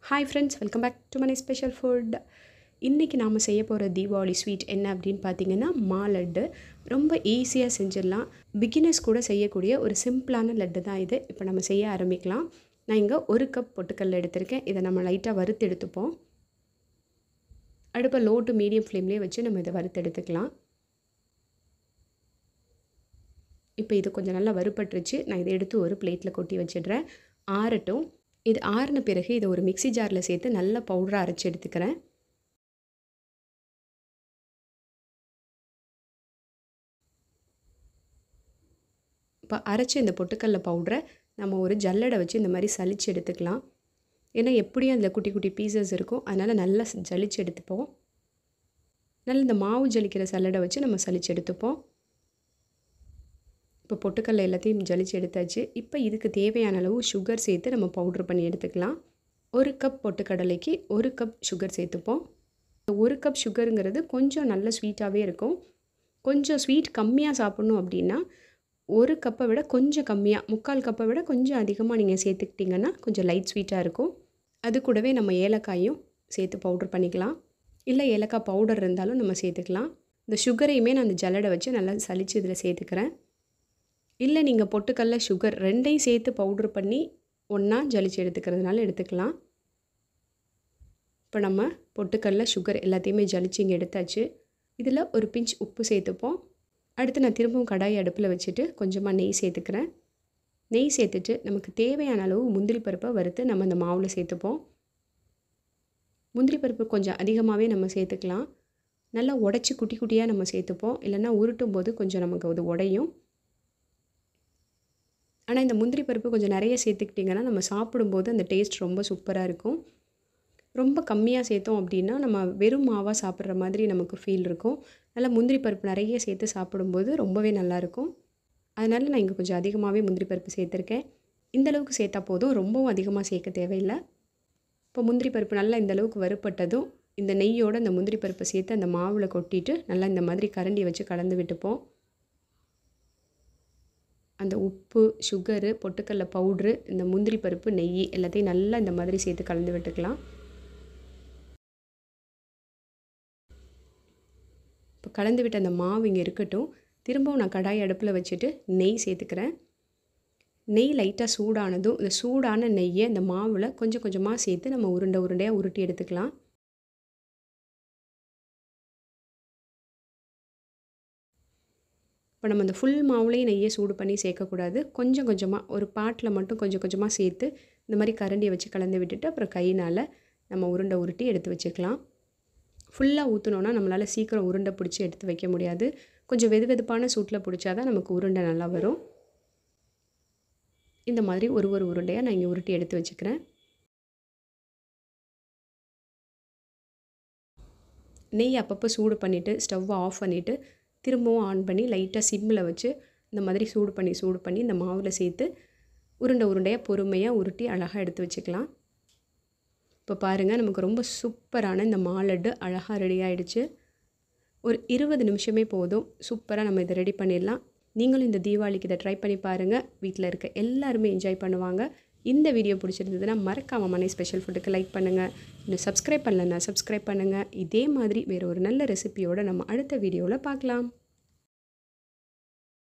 hi friends welcome back to மனை special food இன்றைக்கி நாம் செய்ய போகிற தீபாவளி ஸ்வீட் என்ன அப்படின்னு பார்த்தீங்கன்னா மா லட்டு ரொம்ப ஈஸியாக செஞ்சிடலாம் பிகினர்ஸ் கூட செய்யக்கூடிய ஒரு சிம்பிளான லட்டு தான் இது இப்போ நம்ம செய்ய ஆரம்பிக்கலாம் நான் இங்கே ஒரு கப் பொட்டுக்கல்ல எடுத்திருக்கேன் இதை நம்ம லைட்டாக வறுத்து எடுத்துப்போம் அடுப்பை லோ டு மீடியம் ஃப்ளேம்லேயே வச்சு நம்ம இதை வறுத்து எடுத்துக்கலாம் இப்போ இது கொஞ்சம் நல்லா வறுபட்டுருச்சு நான் இதை எடுத்து ஒரு பிளேட்டில் கொட்டி வச்சிடுறேன் ஆறட்டும் இது ஆறின பிறகு இதை ஒரு மிக்சி ஜாரில் சேர்த்து நல்லா பவுடராக அரைச்சி எடுத்துக்கிறேன் இப்போ அரைச்சி இந்த பொட்டுக்கல்ல பவுடரை நம்ம ஒரு ஜல்லடை வச்சு இந்த மாதிரி சலிச்சு எடுத்துக்கலாம் ஏன்னா எப்படியும் அதில் குட்டி குட்டி பீசஸ் இருக்கும் அதனால் நல்லா ஜலிச்சு எடுத்துப்போம் நல்லா இந்த மாவு ஜலிக்கிற சல்லடை வச்சு நம்ம சலிச்சு எடுத்துப்போம் இப்போ பொட்டுக்கல்ல எல்லாத்தையும் ஜலிச்சு எடுத்தாச்சு இப்போ இதுக்கு தேவையான அளவு சுகர் சேர்த்து நம்ம பவுட்ரு பண்ணி எடுத்துக்கலாம் ஒரு கப் பொட்டுக்கடலைக்கு ஒரு கப் சுகர் சேர்த்துப்போம் ஒரு கப் சுகருங்கிறது கொஞ்சம் நல்ல ஸ்வீட்டாகவே இருக்கும் கொஞ்சம் ஸ்வீட் கம்மியாக சாப்பிட்ணும் அப்படின்னா ஒரு கப்பை விட கொஞ்சம் கம்மியாக முக்கால் கப்பை விட கொஞ்சம் அதிகமாக நீங்கள் சேர்த்துக்கிட்டிங்கன்னா கொஞ்சம் லைட் ஸ்வீட்டாக இருக்கும் அது கூடவே நம்ம ஏலக்காயும் சேர்த்து பவுட்ரு பண்ணிக்கலாம் இல்லை ஏலக்காய் பவுடர் இருந்தாலும் நம்ம சேர்த்துக்கலாம் இந்த சுகரையுமே நான் அந்த ஜல்லடை வச்சு நல்லா சலித்து இதில் சேர்த்துக்கிறேன் இல்லை நீங்கள் பொட்டுக்கல்ல சுகர் ரெண்டையும் சேர்த்து பவுட்ரு பண்ணி ஒன்றா ஜலிச்சு எடுத்துக்கிறதுனால எடுத்துக்கலாம் இப்போ நம்ம பொட்டுக்கல்ல சுகர் எல்லாத்தையுமே ஜலிச்சு இங்கே எடுத்தாச்சு இதில் ஒரு பிஞ்ச் உப்பு சேர்த்துப்போம் அடுத்து நான் திரும்பவும் கடாய் அடுப்பில் வச்சுட்டு கொஞ்சமாக நெய் சேர்த்துக்கிறேன் நெய் சேர்த்துட்டு நமக்கு தேவையான அளவு முந்திரி பருப்பை வறுத்து நம்ம அந்த மாவில் சேர்த்துப்போம் முந்திரி பருப்பு கொஞ்சம் அதிகமாகவே நம்ம சேர்த்துக்கலாம் நல்லா உடச்சி குட்டி குட்டியாக நம்ம சேர்த்துப்போம் இல்லைன்னா உருட்டும் போது கொஞ்சம் நமக்கு அது உடையும் ஆனால் இந்த முந்திரி பருப்பு கொஞ்சம் நிறைய சேர்த்துக்கிட்டிங்கன்னா நம்ம சாப்பிடும்போது அந்த டேஸ்ட் ரொம்ப சூப்பராக இருக்கும் ரொம்ப கம்மியாக சேர்த்தோம் அப்படின்னா நம்ம வெறும் மாவாக சாப்பிட்ற மாதிரி நமக்கு ஃபீல் இருக்கும் நல்லா முந்திரி பருப்பு நிறைய சேர்த்து சாப்பிடும்போது ரொம்பவே நல்லாயிருக்கும் அதனால் நான் இங்கே கொஞ்சம் அதிகமாகவே முந்திரி பருப்பு சேர்த்துருக்கேன் இந்தளவுக்கு சேர்த்தா போதும் ரொம்பவும் அதிகமாக சேர்க்க தேவையில்லை இப்போ முந்திரி பருப்பு நல்லா இந்தளவுக்கு வறுப்பட்டதும் இந்த நெய்யோடு அந்த முந்திரி பருப்பை சேர்த்து அந்த மாவில் கொட்டிட்டு நல்லா இந்த மாதிரி கரண்டி வச்சு கலந்து விட்டுப்போம் அந்த உப்பு சுகரு பொட்டுக்கடல பவுட்ரு இந்த முந்திரி பருப்பு நெய் எல்லாத்தையும் நல்லா இந்த மாதிரி சேர்த்து கலந்து விட்டுக்கலாம் இப்போ கலந்து விட்ட அந்த மாவு இங்கே இருக்கட்டும் திரும்பவும் நான் கடாய் அடுப்பில் வச்சுட்டு நெய் சேர்த்துக்கிறேன் நெய் லைட்டாக சூடானதும் இந்த சூடான நெய்யை இந்த மாவில் கொஞ்சம் கொஞ்சமாக சேர்த்து நம்ம உருண்டை உருண்டையாக உருட்டி எடுத்துக்கலாம் இப்போ நம்ம அந்த ஃபுல் மாவுலேயும் நெய்யை சூடு பண்ணி சேர்க்கக்கூடாது கொஞ்சம் கொஞ்சமாக ஒரு பாட்டில் மட்டும் கொஞ்சம் கொஞ்சமாக சேர்த்து இந்த மாதிரி கரண்டியை வச்சு கலந்து விட்டுட்டு அப்புறம் கையினால் நம்ம உருண்டை உருட்டி எடுத்து வச்சுக்கலாம் ஃபுல்லாக ஊற்றினோன்னா நம்மளால் சீக்கிரம் உருண்டை பிடிச்சி எடுத்து வைக்க முடியாது கொஞ்சம் வெது வெதுப்பான சூட்டில் பிடிச்சா தான் நமக்கு உருண்டை நல்லா வரும் இந்த மாதிரி ஒரு ஒரு உருண்டையாக நான் இங்கே உருட்டி எடுத்து வச்சுக்கிறேன் நெய் அப்பப்போ சூடு பண்ணிவிட்டு ஸ்டவ்வை ஆஃப் பண்ணிவிட்டு திரும்பவும் ஆன் பண்ணி லைட்டாக சிம்மில் வச்சு இந்த மாதிரி சூடு பண்ணி சூடு பண்ணி இந்த மாவில் சேர்த்து உருண்டை உருண்டையாக பொறுமையாக உருட்டி அழகாக எடுத்து வச்சுக்கலாம் இப்போ பாருங்கள் நமக்கு ரொம்ப சூப்பரான இந்த மாலட்டு அழகாக ரெடி ஆகிடுச்சு ஒரு இருபது நிமிஷமே போதும் சூப்பராக நம்ம இதை ரெடி பண்ணிடலாம் நீங்களும் இந்த தீபாவளிக்கு இதை ட்ரை பண்ணி பாருங்கள் வீட்டில் இருக்க எல்லாருமே என்ஜாய் பண்ணுவாங்க இந்த வீடியோ பிடிச்சிருந்ததுன்னா மறக்காமல் மனை ஸ்பெஷல் ஃபுட்டுக்கு லைக் பண்ணுங்கள் இன்னும் சப்ஸ்கிரைப் பண்ணலன்னா சப்ஸ்கிரைப் பண்ணுங்கள் இதே மாதிரி வேறு ஒரு நல்ல ரெசிபியோடு நம்ம அடுத்த வீடியோவில் பார்க்கலாம்